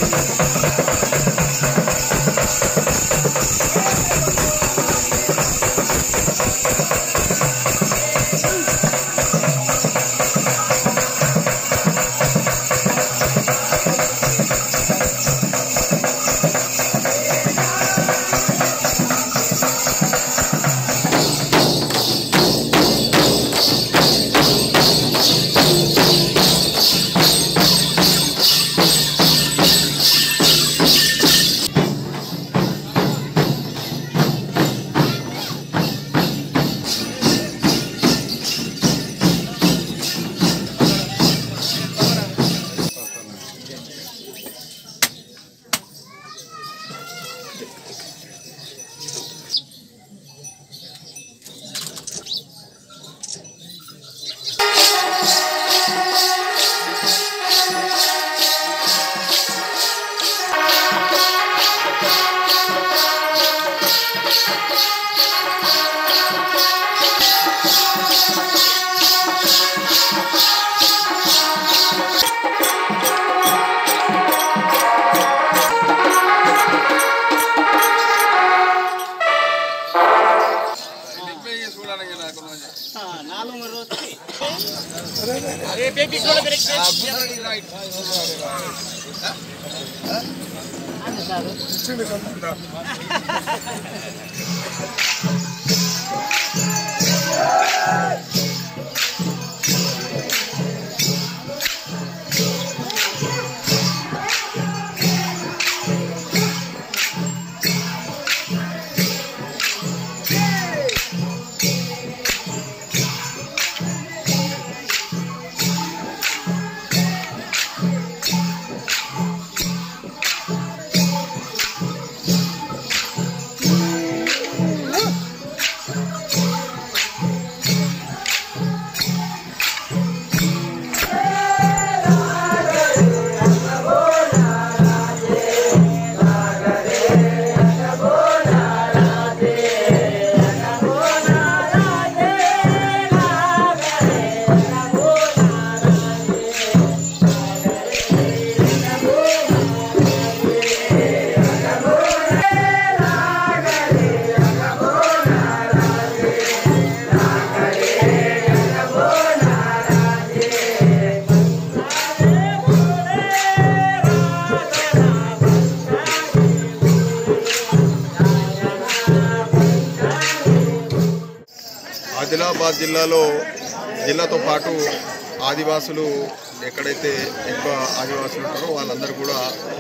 ఆదిలాబాద్ జిల్లాలో జిల్లాతో పాటు ఆదివాసులు ఎక్కడైతే ఎక్కువ ఆదివాసులు ఉంటారో వాళ్ళందరూ కూడా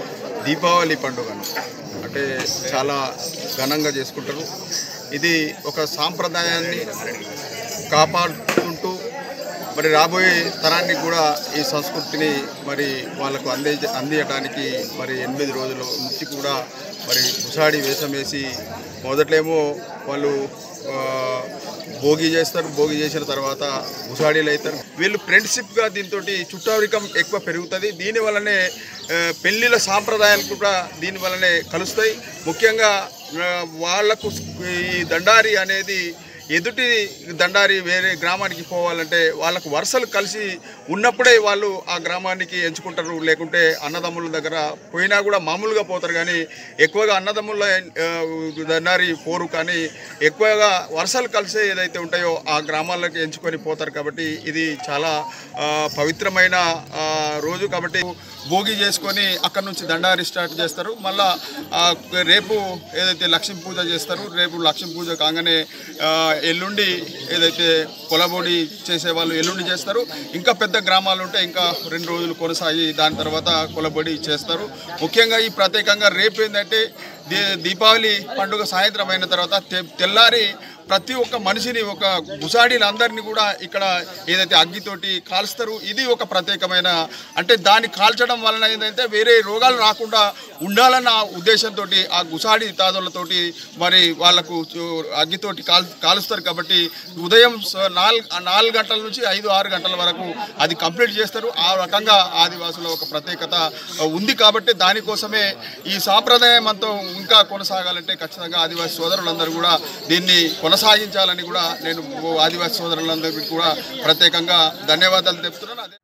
దీపావళి పండుగను అంటే చాలా ఘనంగా చేసుకుంటారు ఇది ఒక సాంప్రదాయాన్ని కాపాడుకుంటూ మరి రాబోయే తరానికి కూడా ఈ సంస్కృతిని మరి వాళ్ళకు అందే అందియడానికి మరి ఎనిమిది రోజుల నుంచి కూడా మరి ముసాడి వేషం వేసి మొదట్లేమో వాళ్ళు ఆ, భోగి చేస్తారు భోగి చేసిన తర్వాత ముసాడీలు అవుతారు వీళ్ళు ఫ్రెండ్షిప్గా దీంతో చుట్టారికం ఎక్కువ పెరుగుతుంది దీని వల్లనే ఆ, పెళ్ళిళ్ళ సాంప్రదాయాలు కూడా దీని వల్లనే కలుస్తాయి ముఖ్యంగా ఆ, వాళ్లకు ఈ దండారి అనేది ఎదుటి దండారి వేరే గ్రామానికి పోవాలంటే వాళ్ళకు వరుసలు కలిసి ఉన్నప్పుడే వాళ్ళు ఆ గ్రామానికి ఎంచుకుంటారు లేకుంటే అన్నదమ్ముల దగ్గర పోయినా కూడా మామూలుగా పోతారు కానీ ఎక్కువగా అన్నదమ్ముల ఆ, దండారి పోరు కానీ ఎక్కువగా వరుసలు కలిసి ఏదైతే ఉంటాయో ఆ గ్రామాలకు ఎంచుకొని పోతారు కాబట్టి ఇది చాలా ఆ, పవిత్రమైన ఆ, రోజు కాబట్టి భోగి చేసుకొని అక్కడ నుంచి దండారి స్టార్ట్ చేస్తారు మళ్ళా ఆ, రేపు ఏదైతే లక్ష్మీ పూజ చేస్తారు రేపు లక్ష్మీ పూజ కాగానే ఆ, ఎల్లుండి ఏదైతే కొలబొడి చేసే వాళ్ళు ఎల్లుండి చేస్తారు ఇంకా పెద్ద గ్రామాలు ఉంటే ఇంకా రెండు రోజులు కొనసాగి దాని తర్వాత కొలబొడి చేస్తారు ముఖ్యంగా ఈ ప్రత్యేకంగా రేపు ఏంటంటే దీ దీపావళి పండుగ సాయంత్రం అయిన తర్వాత తె- తెల్లారి ప్రతి ఒక్క మనిషిని ఒక గుసాడీలందరినీ కూడా ఇక్కడ ఏదైతే అగ్గితోటి కాల్స్తారు ఇది ఒక ప్రత్యేకమైన అంటే దాన్ని కాల్చడం వలన ఏంటంటే వేరే రోగాలు రాకుండా ఉండాలన్న ఉద్దేశంతో ఆ గుసాడి తాదులతోటి మరి వాళ్ళకు చు- అగ్గితోటి కాల్ కాలుస్తారు కాబట్టి ఉదయం స- నాలుగు నాలుగు గంటల నుంచి ఐదు ఆరు గంటల వరకు అది కంప్లీట్ చేస్తారు ఆ రకంగా ఆదివాసుల ఒక ప్రత్యేకత ఉంది కాబట్టి దానికోసమే ఈ సాంప్రదాయం అంతా ఇంకా కొనసాగాలంటే ఖచ్చితంగా ఆదివాసీ సోదరులందరూ కూడా దీన్ని కొనసాగించాలని కూడా నేను ఆదివాసీ సోదరులందరికీ కూడా ప్రత్యేకంగా ధన్యవాదాలు చెప్తున్నాను అదే